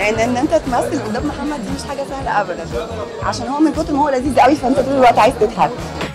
ان ان انت تمثل قدام محمد دي مش حاجه سهله ابدا عشان هو من كتر ما هو لذيذ قوي فانت طول الوقت عايز تضحك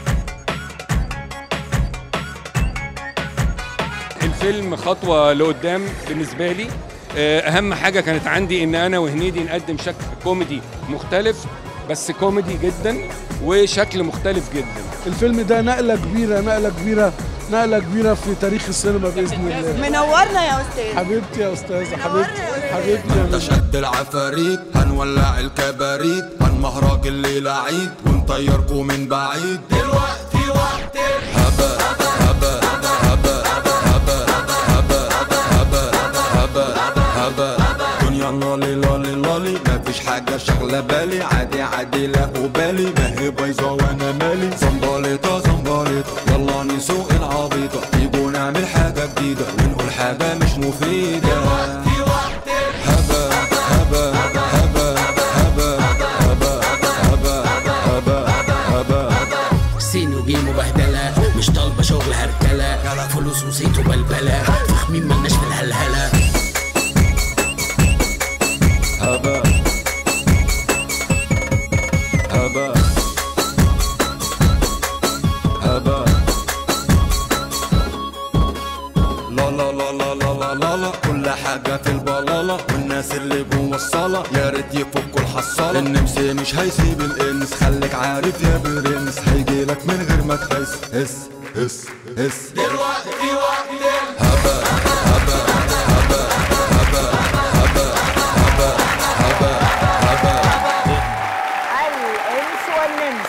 الفيلم خطوة لقدام بالنسبة لي آه، أهم حاجة كانت عندي إن أنا وهنيدي نقدم شكل كوميدي مختلف بس كوميدي جدا وشكل مختلف جدا الفيلم ده نقلة كبيرة نقلة كبيرة نقلة كبيرة في تاريخ السينما بإذن الله منورنا يا استاذ حبيبتي يا أستاذة حبيبتي حبيبتي يا نجم. تشد العفاريت هنولع الكباريت هنمهرج الليلة عيد ونطيركم من بعيد دلوقتي وقت هبا هبا هبا هبا هبا هبا هبا هبا دنيا لالي لالي لالي مفيش حاجة شغلة بالي عادي عادي لا أبالي ما هي بايظة وأنا مالي زنبليطة زنبليطة يلا نسوق العبيطة يجوا نعمل حاجة جديدة ونقول حاجة مش مفيدة هبا هبا هبا هبا هبا هبا هبا هبا سين وجيم وبهدلة مش طالبة شغل هركلة فلوس وصيت وبلبلة فخمين ملناش في الهلهلة هبا هبا هبا لا لا لا لا لا لا لا لا كل حاجة في البلالة والناس اللي جوه الصالة يا ريت يفكوا الحصالة النمس مش هيسيب الانس خليك عارف يا برنس هيجيلك من غير ما تحس هس هس هس دلوقتي وقت هبا هبا هبا هبا هبا هبا هبا هبا الانس والنمس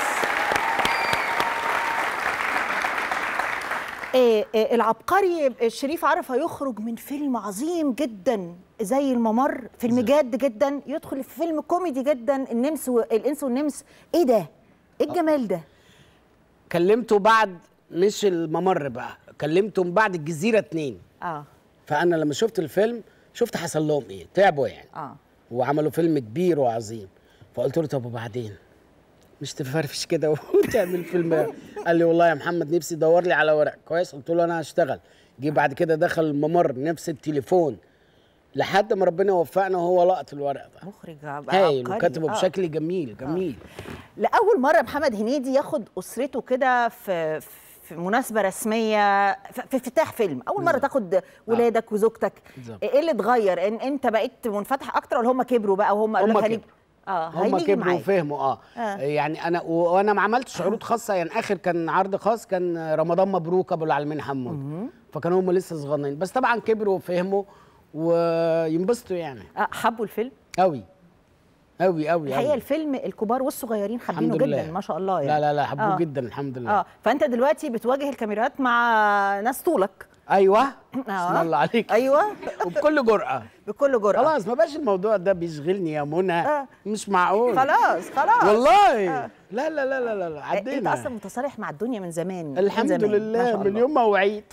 إيه إيه العبقري شريف عرفة يخرج من فيلم عظيم جدا زي الممر فيلم جاد جدا يدخل في فيلم كوميدي جدا النمس و... الانس والنمس ايه ده ايه الجمال ده كلمته بعد مش الممر بقى كلمته من بعد الجزيره اتنين اه فانا لما شفت الفيلم شفت حصل لهم ايه تعبوا يعني اه وعملوا فيلم كبير وعظيم فقلت له طب وبعدين مش تفرفش كده وتعمل فيلم قال لي والله يا محمد نفسي دور لي على ورق كويس قلت له انا هشتغل جه بعد كده دخل الممر نفس التليفون لحد ما ربنا وفقنا وهو لقط الورق ده مخرج هايل عبقري. وكتبه آه. بشكل جميل جميل لاول مره محمد هنيدي ياخد اسرته كده في في مناسبه رسميه في في افتتاح فيلم اول مره تاخد ولادك وزوجتك بالظبط. ايه اللي اتغير ان انت بقيت منفتح اكتر ولا هم كبروا بقى وهم قالوا هم لك هنيجي كبروا. اه هم هنيجي كبروا معاك. وفهموا اه. آه. آه. يعني انا و- وانا ما عملتش عروض خاصه يعني اخر كان عرض خاص كان رمضان مبروك ابو العالمين حمود فكانوا هم لسه صغننين بس طبعا كبروا وفهموا وينبسطوا يعني آه حبوا الفيلم قوي قوي قوي الحقيقه قوي الفيلم الكبار والصغيرين حابينه الحمد جدا لله. ما شاء الله يعني لا لا لا حبوه آه. جدا الحمد لله اه فانت دلوقتي بتواجه الكاميرات مع ناس طولك ايوه آه. بسم الله عليك ايوه وبكل جرأة بكل جرأة خلاص ما بقاش الموضوع ده بيشغلني يا منى آه. مش معقول خلاص خلاص والله آه. لا لا لا لا لا انت عدينا اصلا متصالح مع الدنيا من زمان من الحمد زمان. ما لله شاء من الله. يوم ما وعيت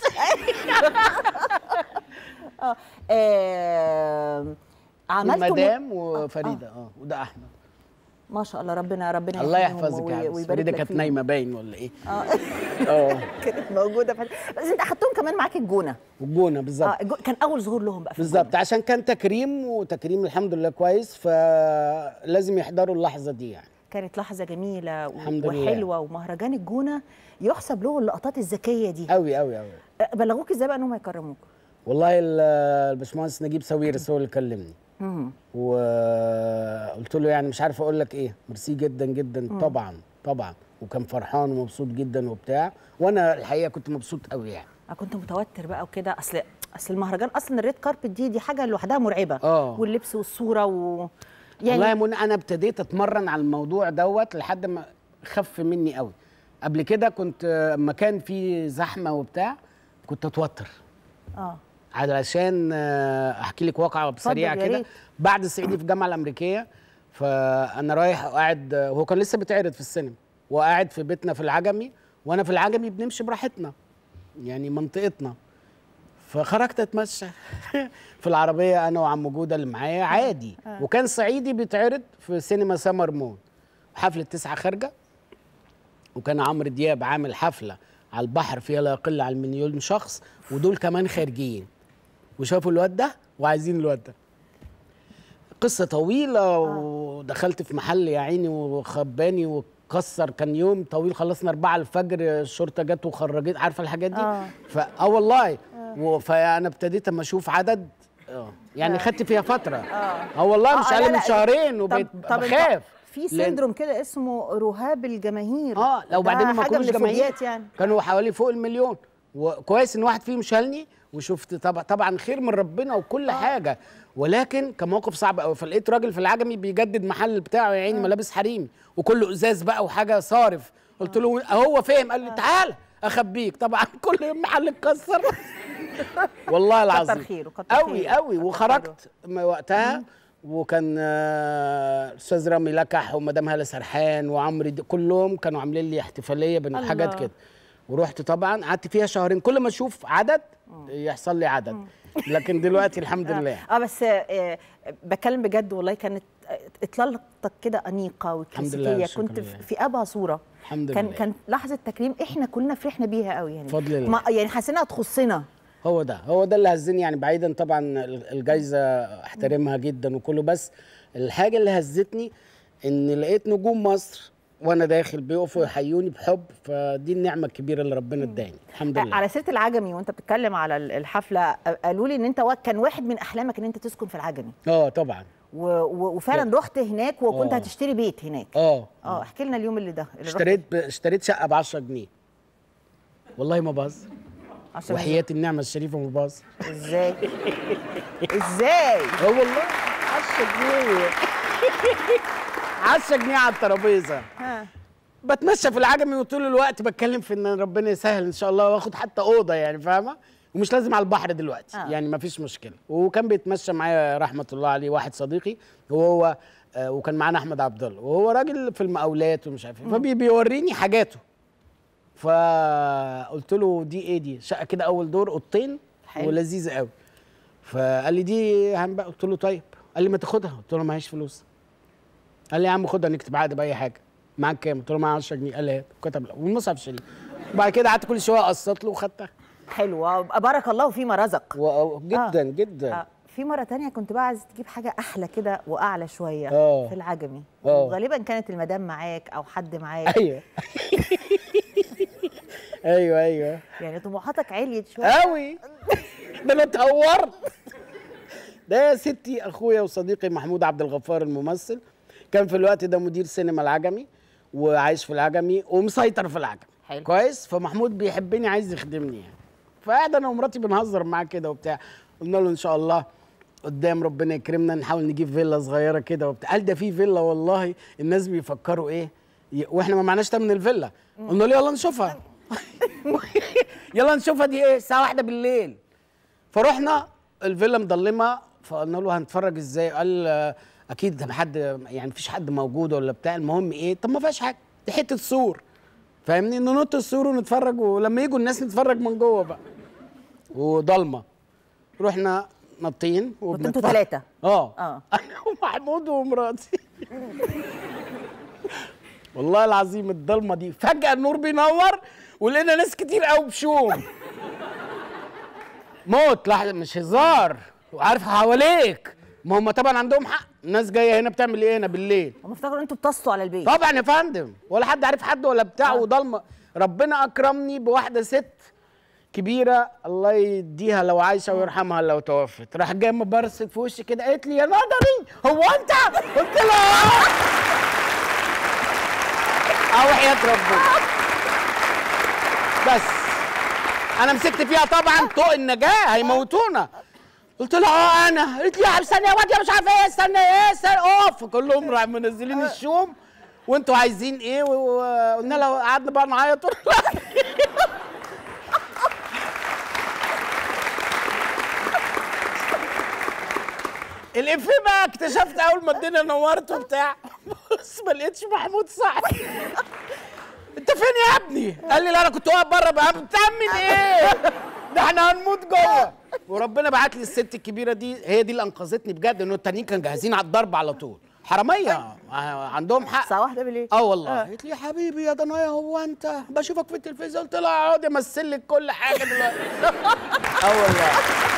آه عملت المدام وفريده اه وده احمد ما شاء الله ربنا ربنا الله يحفظهم يحفظك وي- يا عبس ويبارك فريده لك كانت فيهم. نايمه باين ولا ايه اه اه كانت موجوده في بس انت اخدتهم كمان معاك الجونه والجونه اه بالظبط الجو- كان اول ظهور لهم بقى في بالظبط عشان كان تكريم وتكريم الحمد لله كويس فلازم يحضروا اللحظه دي يعني كانت لحظه جميله و- الحمد لله. وحلوه ومهرجان الجونه يحسب له اللقطات الذكيه دي قوي قوي قوي آه، بلغوك ازاي بقى انهم هيكرموك والله ال- الباشمهندس نجيب ساويرس هو اللي كلمني مم. وقلت له يعني مش عارف اقول لك ايه ميرسي جدا جدا طبعا طبعا وكان فرحان ومبسوط جدا وبتاع وانا الحقيقه كنت مبسوط قوي يعني انا كنت متوتر بقى وكده اصل اصل المهرجان اصلا الريد كاربت دي دي حاجه لوحدها مرعبه آه. واللبس والصوره و والله يا يعني منى انا ابتديت اتمرن على الموضوع دوت لحد ما خف مني قوي قبل كده كنت آه، اما كان في زحمه وبتاع كنت اتوتر اه علشان آه، احكي لك واقعه سريعه يا كده ريت. بعد الصعيدي في الجامعه الامريكيه فانا رايح وقاعد آه، هو كان لسه بيتعرض في السينما وقاعد في بيتنا في العجمي وانا في العجمي بنمشي براحتنا يعني منطقتنا فخرجت اتمشى في العربيه انا وعم جوده اللي معايا عادي وكان صعيدي بيتعرض في سينما سمر مون حفله تسعه خارجه وكان عمرو دياب عامل حفله على البحر فيها لا يقل عن مليون شخص ودول كمان خارجين وشافوا الواد ده وعايزين الواد ده قصه طويله ودخلت في محل يا عيني وخباني وكسر كان يوم طويل خلصنا أربعة الفجر الشرطه جت وخرجت عارفه الحاجات دي آه. فا اه والله و- فانا ابتديت اما اشوف عدد اه يعني خدت فيها فتره اه والله مش آه، لا، اقل من لا. شهرين وبقيت طب طب أنت بخاف في لأن- سيندروم كده اسمه رهاب الجماهير اه لو ده بعدين ما حاجة كانوش من جماهير الفوبيات يعني كانوا حوالي فوق المليون وكويس ان واحد فيهم شالني وشفت طبعا طبعا خير من ربنا وكل حاجه ولكن كان موقف صعب قوي فلقيت راجل في العجمي بيجدد محل بتاعه يا عيني ملابس حريمي وكله ازاز بقى وحاجه صارف قلت له هو فاهم قال لي تعالى اخبيك طبعا كل يوم محل اتكسر والله العظيم خيره، كتر قوي خيره. قوي كتر وخرجت م- وقتها وكان آه، استاذ رامي لكح ومدام هاله سرحان وعمرو د- كلهم كانوا عاملين لي احتفاليه بين حاجات الله. كده ورحت طبعا قعدت فيها شهرين كل ما اشوف عدد يحصل لي عدد لكن دلوقتي الحمد لله اه بس آه بتكلم بجد والله كانت آه، اطلالتك كده انيقه الحمد لله، وكلاسيكيه شكرا كنت لله. في, في ابهى صوره الحمد كان لله. كان لحظه تكريم احنا كلنا فرحنا بيها قوي يعني بفضل الله. ما يعني حسيناها تخصنا هو ده هو ده اللي هزني يعني بعيدا طبعا ال- الجايزه احترمها جدا وكله بس الحاجه اللي هزتني ان لقيت نجوم مصر وانا داخل بيقفوا يحيوني بحب فدي النعمه الكبيره اللي ربنا اداني الحمد لله على سيره العجمي وانت بتتكلم على ال- الحفله آه، قالوا لي ان انت وا- كان واحد من احلامك ان انت تسكن في العجمي اه طبعا و... و... وفعلا رحت هناك وكنت آه. هتشتري بيت هناك اه اه احكي لنا اليوم اللي ده اللي رحت اشتريت ب... اشتريت شقه ب 10 جنيه والله ما بهزر عشان وحياه النعمه الشريفه ما بهزر ازاي ازاي اه والله 10 جنيه 10 جنيه على الترابيزه ها بتمشى في العجمي وطول الوقت بتكلم في ان ربنا يسهل ان شاء الله واخد حتى اوضه يعني فاهمه ومش لازم على البحر دلوقتي آه. آه. يعني مفيش مشكله وكان بيتمشى معايا رحمه الله عليه واحد صديقي وهو آه وكان معانا احمد عبد الله وهو راجل في المقاولات ومش عارف ايه فبيوريني حاجاته فقلت له دي ايه دي شقه كده اول دور اوضتين حلو. ولذيذه قوي فقال لي دي هنبقى قلت له طيب قال لي ما تاخدها قلت له معيش فلوس قال لي يا عم خدها نكتب عقد باي حاجه معاك كام قلت له معايا 10 جنيه قال لي هات كتب له والمصحف شريف وبعد كده قعدت كل شويه اقسط له وخدتها حلو آه، بارك الله فيما رزق و- جدا آه. جدا آه. في مرة تانية كنت بقى عايز تجيب حاجة أحلى كده وأعلى شوية آه. في العجمي آه. وغالبا كانت المدام معاك أو حد معاك ايوه ايوه ايوه يعني طموحاتك عليت شوية قوي ده انا اتهورت ده يا ستي اخويا وصديقي محمود عبد الغفار الممثل كان في الوقت ده مدير سينما العجمي وعايش في العجمي ومسيطر في العجمي حلو. كويس فمحمود بيحبني عايز يخدمني يعني فقاعد انا ومراتي بنهزر معاه كده وبتاع قلنا له ان شاء الله قدام ربنا يكرمنا نحاول نجيب فيلا صغيره كده وبتاع قال ده في فيلا والله الناس بيفكروا ايه ي- واحنا ما معناش تمن الفيلا قلنا له يلا نشوفها يلا نشوفها دي ايه الساعه واحدة بالليل فرحنا الفيلا مضلمه فقلنا له هنتفرج ازاي قال آه، اكيد ده حد يعني مفيش حد موجود ولا بتاع المهم ايه طب ما فيهاش حاجه دي حته سور فاهمني ننط السور ونتفرج ولما يجوا الناس نتفرج من جوه بقى وضلمه رحنا نطين كنتوا وبنتفرج. انتوا ثلاثة اه اه انا ومحمود ومراتي والله العظيم الضلمه دي فجاه النور بينور ولقينا ناس كتير قوي بشوم موت لحظه مش هزار وعارف حواليك ما هم طبعا عندهم حق الناس جايه هنا بتعمل ايه هنا بالليل هم افتكروا انتوا بتسطوا على البيت طبعا يا فندم ولا حد عارف حد ولا بتاع آه. وضلمه ربنا اكرمني بواحده ست كبيره الله يديها لو عايشه ويرحمها لو توفت راح جايه مبرست في وشي كده قالت لي يا نظري هو انت قلت لها اه اه وحياه ربنا بس انا مسكت فيها طبعا طوق النجاه هيموتونا قلت لها اه انا قالت لي يا استنى يا واد يا مش عارفه ايه استنى ايه استنى اوف كلهم راح منزلين الشوم وانتوا عايزين ايه و- وقلنا لها قعدنا بقى نعيط الافيه بقى اكتشفت اول ما الدنيا نورت وبتاع بس ما لقيتش محمود صاحبي انت فين يا ابني؟ قال لي لا انا كنت واقف بره بقى بتأمن ايه؟ ده احنا هنموت جوه وربنا بعت لي الست الكبيره دي هي دي اللي انقذتني بجد انه التانيين كانوا جاهزين على الضرب على طول حراميه عندهم حق الساعة واحدة بالليل اه والله قالت لي يا حبيبي يا ضنايا هو انت بشوفك في التلفزيون قلت لها اقعد امثل لك كل حاجه دلوقتي اه والله